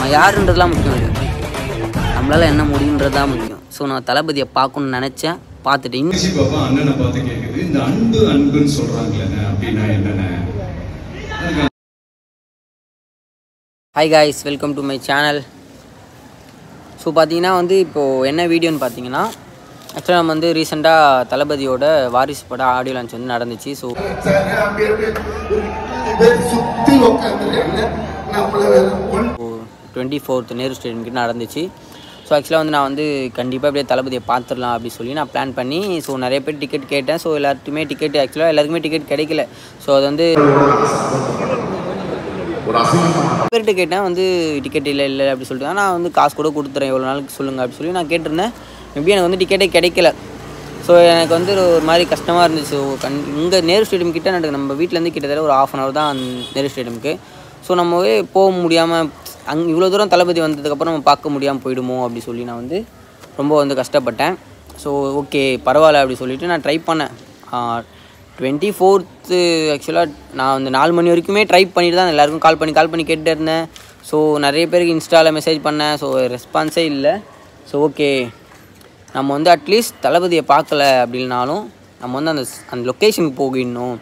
நம்ம யாருன்றதுலாம் முக்கியம் இல்லை நம்மளால் என்ன முடியுன்றது தான் முக்கியம் ஸோ நான் தளபதியை பார்க்கணும்னு நினச்சேன் பார்த்துட்டு இன்னும் ரிஷி பாப்பா அண்ணனை பார்த்து கேக்குது இந்த அன்பு அன்புன்னு சொல்றாங்களே அப்படின்னா என்னென்ன hi guys welcome to my channel so பார்த்தீங்கன்னா வந்து இப்போது என்ன வீடியோன்னு பார்த்தீங்கன்னா ஆக்சுவலாக நம்ம வந்து ரீசெண்டாக தளபதியோட வாரிசு பட ஆடியோ லான்ச் வந்து நடந்துச்சு ஸோ சுத்தி உட்காந்துருக்காங்க நம்மள வேற one twenty fourth Nehru stadium கிட்ட நடந்துச்சு ஸோ ஆக்சுவலாக வந்து நான் வந்து கண்டிப்பாக அப்படியே தளபதியை பார்த்துடலாம் அப்படி சொல்லி நான் பிளான் பண்ணி ஸோ நிறைய பேர் டிக்கெட் கேட்டேன் ஸோ எல்லாத்துக்குமே டிக்கெட் ஆக்சுவலாக எல்லாருக்குமே டிக்கெட் கிடைக்கல ஸோ அது வந்து பேர்கிட்ட கேட்டேன் வந்து டிக்கெட் இல்லை இல்லை அப்படி சொல்லிட்டு நான் வந்து காசு கூட கொடுத்துறேன் எவ்வளோ நாளுக்கு சொல்லுங்கள் அப்படி சொல்லி நான் கேட்டிருந்தேன் மேபி எனக்கு வந்து டிக்கெட்டே கிடைக்கல ஸோ எனக்கு வந்து ஒரு மாதிரி கஷ்டமாக இருந்துச்சு ஸோ கண் இங்கே நேரு ஸ்டேடியம் கிட்ட எனக்கு நம்ம வீட்டிலேருந்து கிட்டத்தட்ட ஒரு ஆஃப் அன் ஹவர் தான் நேரு ஸ்டேடியமுக்கு ஸோ நம்மவே போக முடியாமல் அங்கே இவ்வளோ தூரம் தளபதி வந்ததுக்கப்புறம் நம்ம பார்க்க முடியாமல் போயிடுமோ அப்படி சொல்லி நான் வந்து ரொம்ப வந்து கஷ்டப்பட்டேன் ஸோ ஓகே பரவாயில்ல அப்படி சொல்லிட்டு நான் ட்ரை பண்ணேன் டுவெண்ட்டி ஃபோர்த்து ஆக்சுவலாக நான் வந்து நாலு மணி வரைக்குமே ட்ரை பண்ணிட்டு தான் எல்லாருக்கும் கால் பண்ணி கால் பண்ணி கேட்டுட்டு இருந்தேன் ஸோ நிறைய பேருக்கு இன்ஸ்டாவில் மெசேஜ் பண்ணேன் ஸோ ரெஸ்பான்ஸே இல்லை ஸோ ஓகே நம்ம வந்து அட்லீஸ்ட் தளபதியை பார்க்கல அப்படின்னாலும் நம்ம வந்து அந்த அந்த லொக்கேஷனுக்கு போகிடணும்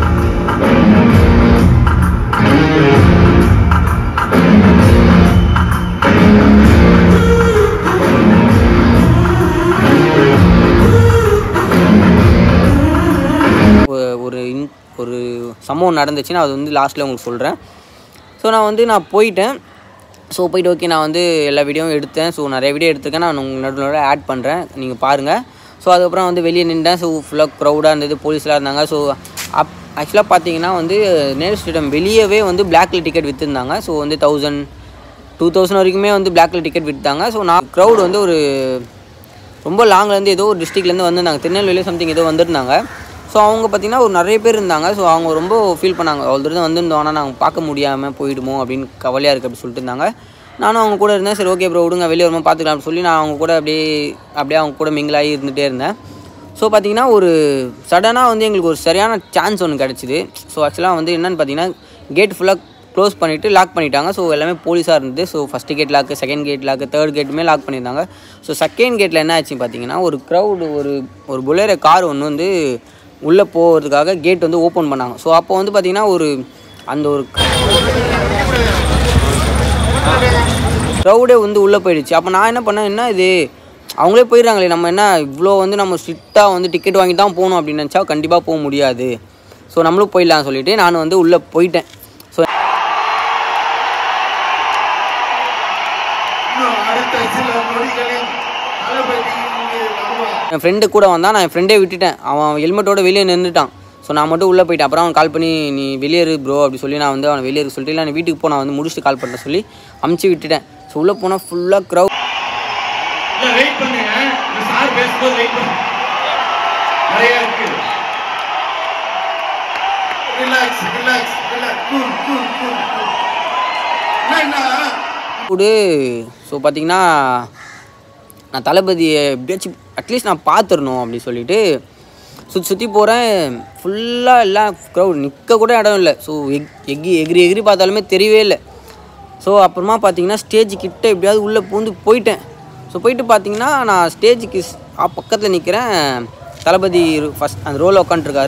ஒ- ஒரு இன் ஒரு சம்பவம் நடந்துச்சுன்னா அது வந்து லாஸ்ட்டில் உங்களுக்கு சொல்கிறேன் ஸோ நான் வந்து நான் போயிட்டேன் ஸோ போயிட்டு ஓகே நான் வந்து எல்லா வீடியோவும் எடுத்தேன் ஸோ நிறைய வீடியோ எடுத்திருக்கேன் நான் உங்கள் நடுவில் ஆட் பண்ணுறேன் நீங்கள் பாருங்கள் ஸோ அதுக்கப்புறம் வந்து வெளியே நின்றேன் ஸோ ஃபுல்லாக க்ரௌடாக இருந்தது போலீஸ்லாம் இருந்தாங்க ஸோ அப் ஆக்சுவலாக பார்த்தீங்கன்னா வந்து நேரு ஸ்டேடியம் வெளியவே வந்து பிளாக்ல டிக்கெட் விற்றுருந்தாங்க ஸோ வந்து தௌசண்ட் டூ தௌசண்ட் வரைக்குமே வந்து பிளாக்ல டிக்கெட் விற்றாங்க ஸோ நான் க்ரௌட் வந்து ஒரு ரொம்ப லாங்லேருந்து ஏதோ ஒரு டிஸ்ட்ரிக்ட்லேருந்து வந்திருந்தாங்க திருநெல்வேலி சம்திங் ஏதோ வந்திருந்தாங்க ஸோ அவங்க பார்த்தீங்கன்னா ஒரு நிறைய பேர் இருந்தாங்க ஸோ அவங்க ரொம்ப ஃபீல் பண்ணாங்க அவ்வளோ தூரம் வந்திருந்தோம் ஆனால் நாங்கள் பார்க்க முடியாமல் போயிடுமோ அப்படின்னு கவலையாக இருக்குது அப்படி சொல்லிட்டு இருந்தாங்க நானும் அவங்க கூட இருந்தேன் சரி ஓகே ப்ரோ விடுங்க வெளியே வரும்போது பார்த்துக்கலாம் அப்படின்னு சொல்லி நான் அவங்க கூட அப்படியே அப்படியே அவங்க கூட மிங்கிளாகி இருந்துகிட்டே இருந்தேன் ஸோ பார்த்தீங்கன்னா ஒரு சடனாக வந்து எங்களுக்கு ஒரு சரியான சான்ஸ் ஒன்று கிடச்சிது ஸோ ஆக்சுவலாக வந்து என்னென்னு பார்த்தீங்கன்னா கேட் ஃபுல்லாக க்ளோஸ் பண்ணிவிட்டு லாக் பண்ணிட்டாங்க ஸோ எல்லாமே போலீஸாக இருந்தது so first gate lock second gate lock third கேட்டுமே லாக் பண்ணியிருந்தாங்க ஸோ செகண்ட் கேட்டில் என்ன ஆச்சு பார்த்தீங்கன்னா ஒரு க்ரௌடு ஒரு ஒரு புலேரோ கார் ஒன்று வந்து உள்ளே போகிறதுக்காக கேட் வந்து ஓப்பன் பண்ணாங்க ஸோ அப்போ வந்து பார்த்தீங்கன்னா ஒரு அந்த ஒரு க்ரௌடே வந்து உள்ளே போயிடுச்சு அப்போ நான் என்ன பண்ணேன் என்ன இது அவங்களே போயிடுறாங்களே நம்ம என்ன இவ்வளோ வந்து நம்ம ஸ்ட்ரிக்டாக வந்து டிக்கெட் வாங்கி தான் போகணும் அப்படின்னு நினச்சா கண்டிப்பாக போக முடியாது ஸோ நம்மளும் போயிடலாம் சொல்லிட்டு நான் வந்து உள்ளே போயிட்டேன் ஸோ இன்னும் அடுத்த சில நொடிகளில் தளபதி இங்கே வருவார் என் ஃப்ரெண்டு கூட வந்தான் நான் என் ஃப்ரெண்டே விட்டுட்டேன் அவன் ஹெல்மெட்டோட வெளியே நின்றுட்டான் ஸோ நான் மட்டும் உள்ளே போயிட்டேன் அப்புறம் அவன் கால் பண்ணி நீ வெளியேறு ப்ரோ அப்படி சொல்லி நான் வந்து அவனை வெளியேறு சொல்லிட்டு இல்லை நான் வீட்டுக்கு போ நான் வந்து முடிச்சுட்டு கால் பண்ணுறேன் சொல்லி அமுச்சு விட்டுட்டேன் ஸோ உள்ளே போனால் ஃபுல்லாக க்ரௌட் இல்ல வெயிட் பண்ணுங்க இந்த சார் பேசும்போது வெயிட் பண்ணுங்க நிறைய இருக்கு relax relax relax cool cool cool cool என்ன கூட ஸோ பார்த்தீங்கன்னா நான் தளபதியை எப்படியாச்சும் அட்லீஸ்ட் நான் பார்த்துடணும் அப்படி சொல்லிட்டு சுற்றி சுற்றி போகிறேன் ஃபுல்லாக எல்லாம் க்ரௌட் நிற்க கூட இடம் இல்லை ஸோ எக் எகி எகிரி எகிரி பார்த்தாலுமே தெரியவே இல்லை ஸோ அப்புறமா பார்த்தீங்கன்னா ஸ்டேஜ் கிட்ட எப்படியாவது உள்ளே பூந்து போயிட்டேன் ஸோ போயிட்டு பார்த்தீங்கன்னா நான் ஸ்டேஜுக்கு பக்கத்தில் நிற்கிறேன் தளபதி ஃபஸ்ட் அந்த ரோலில் உட்காந்துருக்காரு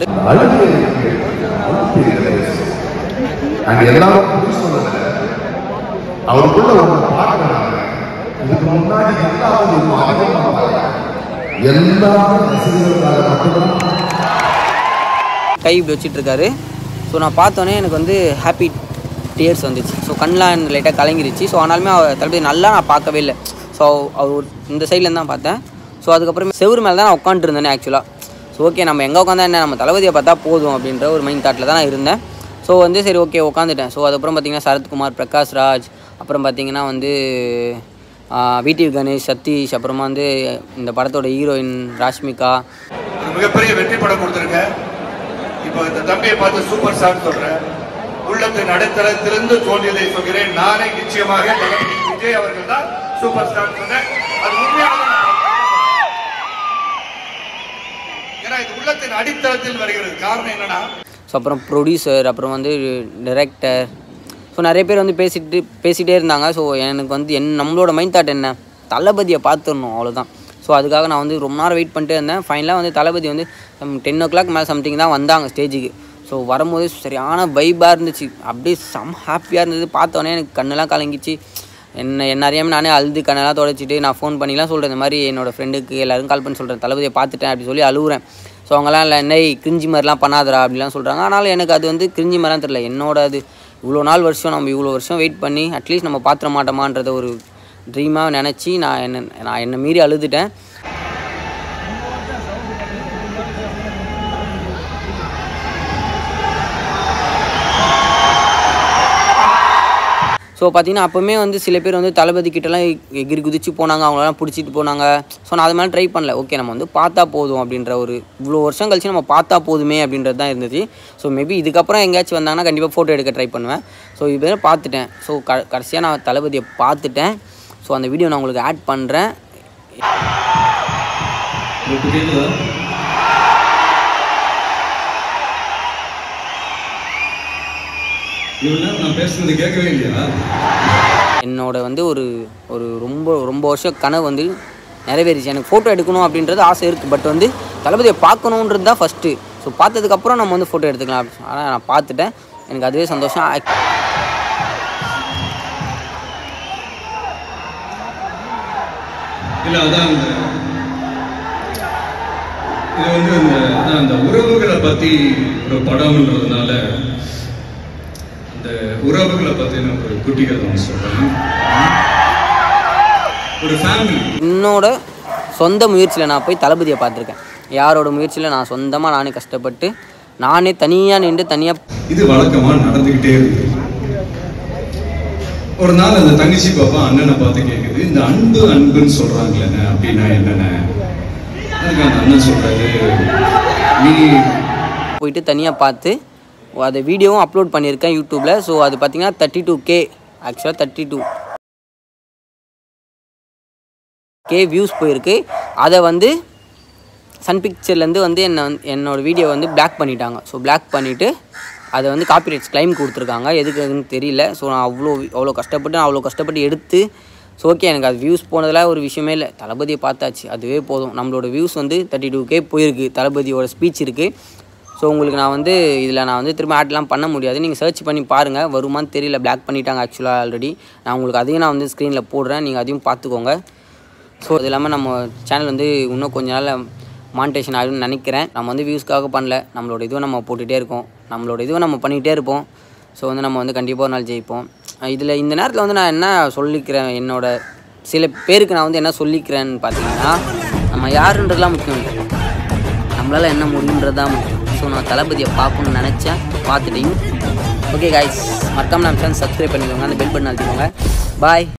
நாங்க எல்லாரும் புரிஞ்சு சொன்னது அவருக்குள்ள ஒண்ணு பார்க்கறாங்க இதுக்கு முன்னாடி எல்லாரும் இன்னும் அதிகமா வரல. எல்லா ரசிகர்களுக்காக மட்டும்தான் கை இப்படி வச்சிட்டு இருக்காரு ஸோ நான் பார்த்தோன்னே எனக்கு வந்து ஹாப்பி டியர்ஸ் வந்துச்சு ஸோ கண்ணெலாம் லைட்டாக கலங்கிருச்சு ஸோ ஆனாலுமே அவர் தளபதி நல்லா நான் பார்க்கவே இல்லை ஸோ அவர் ஒரு- இந்த சைட்லேருந்து தான் பார்த்தேன் ஸோ அதுக்கப்புறம் செவுரு மேலே தான் நான் உட்காந்துருந்தேனே ஆக்சுவலாக ஸோ ஓகே நம்ம எங்கே உட்காந்தா என்ன நம்ம தளபதியை பார்த்தா போதும் அப்படின்ற ஒரு மைண்ட் தாட்டில் தான் நான் இருந்தேன் ஸோ வந்து சரி ஓகே உட்காந்துட்டேன் ஸோ அதுக்கப்புறம் பார்த்தீங்கன்னா சரத்குமார் பிரகாஷ் ராஜ் அப்புறம் பார்த்தீங்கன்னா வந்து விடிவி கணேஷ் சதீஷ் அப்புறமா வந்து இந்த படத்தோட ஹீரோயின் ராஷ்மிகா ஒரு மிகப்பெரிய வெற்றி படம் கொடுத்துருங்க இப்போ இந்த தம்பியை பார்த்து சூப்பர் ஸ்டார் சொல்றேன் உள்ளத்தின் அடித்தளத்திலிருந்து தோன்றியதை சொல்கிறேன் நானே நிச்சயமாக தளபதி விஜய் அவர்கள் தான் சூப்பர் ஸ்டார் சொன்னேன் அது உண்மையாக ஏன்னா இது உள்ளத்தின் அடித்தளத்தில் வருகிறது காரணம் என்னன்னா ஸோ அப்புறம் ப்ரொடியூசர் அப்புறம் வந்து டைரக்டர் ஸோ நிறைய பேர் வந்து பேசிட்டு பேசிகிட்டே இருந்தாங்க ஸோ எனக்கு வந்து என் நம்மளோட மைண்ட் தாட் என்ன தளபதியை பார்த்துடணும் அவ்வளோதான் ஸோ அதுக்காக நான் வந்து ரொம்ப நேரம் வெயிட் பண்ணிட்டே இருந்தேன் ஃபைனலாக வந்து தளபதி வந்து டென் ஓ கிளாக் மேலே சம்திங் தான் வந்தாங்க ஸ்டேஜுக்கு ஸோ வரும்போது சரியான வைபாக இருந்துச்சு அப்படியே செம் ஹாப்பியாக இருந்தது பார்த்தோன்னே எனக்கு கண்ணெல்லாம் கலங்கிச்சு என்ன என்ன அறியாமல் நானே அழுது கண்ணெல்லாம் தொடச்சிட்டு நான் ஃபோன் பண்ணிலாம் சொல்கிறேன் இந்த மாதிரி என்னோட ஃப்ரெண்டுக்கு எல்லாரும் கால் பண்ணி சொல்கிறேன் தளபதியை பார்த்துட்டேன் அப்படி சொல்லி அழுகுறேன் ஸோ அவங்களாம் இல்லை என்ன கிரிஞ்சி மாதிரிலாம் பண்ணாதடா அப்படிலாம் சொல்கிறாங்க ஆனால் எனக்கு அது வந்து கிரிஞ்சி மாதிரிலாம் தெரியல என்னோட அது இவ்வளோ நாள் வருஷம் நம்ம இவ்வளோ வருஷம் வெயிட் பண்ணி அட்லீஸ்ட் நம்ம பார்த்துட மாட்டோமான்றத ஒரு ட்ரீமாக நினச்சி நான் என்ன நான் என்னை மீறி அழுதுட்டேன் ஸோ பார்த்தீங்கன்னா அப்போவுமே வந்து சில பேர் வந்து தளபதி கிட்டலாம் எகிரி குதிச்சு போனாங்க அவங்களெல்லாம் பிடிச்சிட்டு போனாங்க ஸோ நான் அது மாதிரி ட்ரை பண்ணல ஓகே நம்ம வந்து பார்த்தா போதும் அப்படின்ற ஒரு இவ்வளோ வருஷம் கழிச்சு நம்ம பார்த்தா போதுமே அப்படின்றது தான் இருந்துச்சு ஸோ மேபி இதுக்கப்புறம் எங்கேயாச்சும் வந்தாங்கன்னா கண்டிப்பாக ஃபோட்டோ எடுக்க ட்ரை பண்ணுவேன் ஸோ இது பார்த்துட்டேன் ஸோ க கடைசியாக நான் தளபதியை பார்த்துட்டேன் ஸோ அந்த வீடியோ நான் உங்களுக்கு ஆட் பண்ணுறேன் இப்போ கேட்குதா இவ்வளோ நேரம் நான் பேசுனது கேட்கவே இல்லையா என்னோட வந்து ஒரு ஒரு ரொம்ப ரொம்ப வருஷம் கனவு வந்து நிறைவேறிச்சு எனக்கு ஃபோட்டோ எடுக்கணும் அப்படின்றது ஆசை இருக்குது பட் வந்து தளபதியை பார்க்கணுன்றது தான் ஃபஸ்ட்டு ஸோ பார்த்ததுக்கப்புறம் நம்ம வந்து ஃபோட்டோ எடுத்துக்கலாம் ஆனால் நான் பார்த்துட்டேன் எனக்கு அதுவே சந்தோஷம் Ac- இல்லை அதான் இந்த இது வந்து இந்த அதான் இந்த உறவுகளை பற்றி ஒரு படம்ன்றதுனால இந்த உறவுகளை பற்றின ஒரு குட்டி கதை ஒன்று சொல்கிறேன் ஒரு ஃபேமிலி என்னோட சொந்த முயற்சியில் நான் போய் தளபதியை பார்த்துருக்கேன் யாரோட முயற்சியில் நான் சொந்தமாக நானே கஷ்டப்பட்டு நானே தனியாக நின்று தனியாக இது வழக்கமா நடந்துகிட்டே இருக்கு ஒரு நாள் அந்த தங்கச்சி பாப்பா அண்ணனை பார்த்து கேக்குது இந்த அன்பு அன்புன்னு சொல்றாங்களே அப்படின்னா என்னென்ன அதுக்கு அந்த அண்ணன் சொல்றாரு நீ போயிட்டு தனியாக பார்த்து அதை வீடியோவும் அப்லோட் பண்ணியிருக்கேன் யூடியூப்பில் ஸோ அது பார்த்தீங்கன்னா தேர்ட்டி டூ கே ஆக்சுவலாக தேர்ட்டி டூ கே வியூஸ் போயிருக்கு அதை வந்து சன் பிக்சர்லேருந்து வந்து என்னை வந்து என்னோடய வீடியோ வந்து பிளாக் பண்ணிட்டாங்க ஸோ பிளாக் பண்ணிவிட்டு அதை வந்து காப்பிரைட்ஸ் கிளைம் கொடுத்துருக்காங்க எதுக்குன்னு தெரியல ஸோ நான் அவ்வளோ அவ்வளோ கஷ்டப்பட்டு நான் அவ்வளோ கஷ்டப்பட்டு எடுத்து ஸோ ஓகே எனக்கு அது வியூஸ் போனதெல்லாம் ஒரு விஷயமே இல்லை தளபதியை பார்த்தாச்சு அதுவே போதும் நம்மளோட வியூஸ் வந்து தேர்ட்டி டூ கே போயிருக்கு தளபதியோட ஸ்பீச் இருக்குது ஸோ உங்களுக்கு நான் வந்து இதில் நான் வந்து திரும்ப ஆட்லாம் பண்ண முடியாது நீங்கள் சர்ச் பண்ணி பாருங்கள் வருமான்னு தெரியல பிளாக் பண்ணிட்டாங்க ஆக்சுவலாக ஆல்ரெடி நான் உங்களுக்கு அதையும் நான் வந்து ஸ்க்ரீனில் போடுறேன் நீங்கள் அதையும் பார்த்துக்கோங்க ஸோ அது இல்லாமல் நம்ம சேனல் வந்து இன்னும் கொஞ்ச நாளில் மானிட்டேஷன் ஆகும்னு நினைக்கிறேன் நம்ம வந்து வியூஸ்க்காக பண்ணல நம்மளோட இதுவை நம்ம போட்டுகிட்டே இருக்கோம் நம்மளோட இதுவை நம்ம பண்ணிகிட்டே இருப்போம் ஸோ வந்து நம்ம வந்து கண்டிப்பாக ஒரு நாள் ஜெயிப்போம் இதில் இந்த நேரத்தில் வந்து நான் என்ன சொல்லிக்கிறேன் என்னோட சில பேருக்கு நான் வந்து என்ன சொல்லிக்கிறேன்னு பார்த்தீங்கன்னா நம்ம யாருன்றதுலாம் முக்கியம் இல்லை நம்மளால் என்ன முடியுன்றது தான் முக்கியம் ஸோ நான் தளபதியை பார்க்கணும்னு நினச்சேன் பார்த்துட்டேன் ஓகே காய்ஸ் மறக்காம நம்ம சேனல் சப்ஸ்கிரைப் பண்ணிக்கோங்க அந்த பெல் பட்டன் அழுத்திக்கோங்க பாய்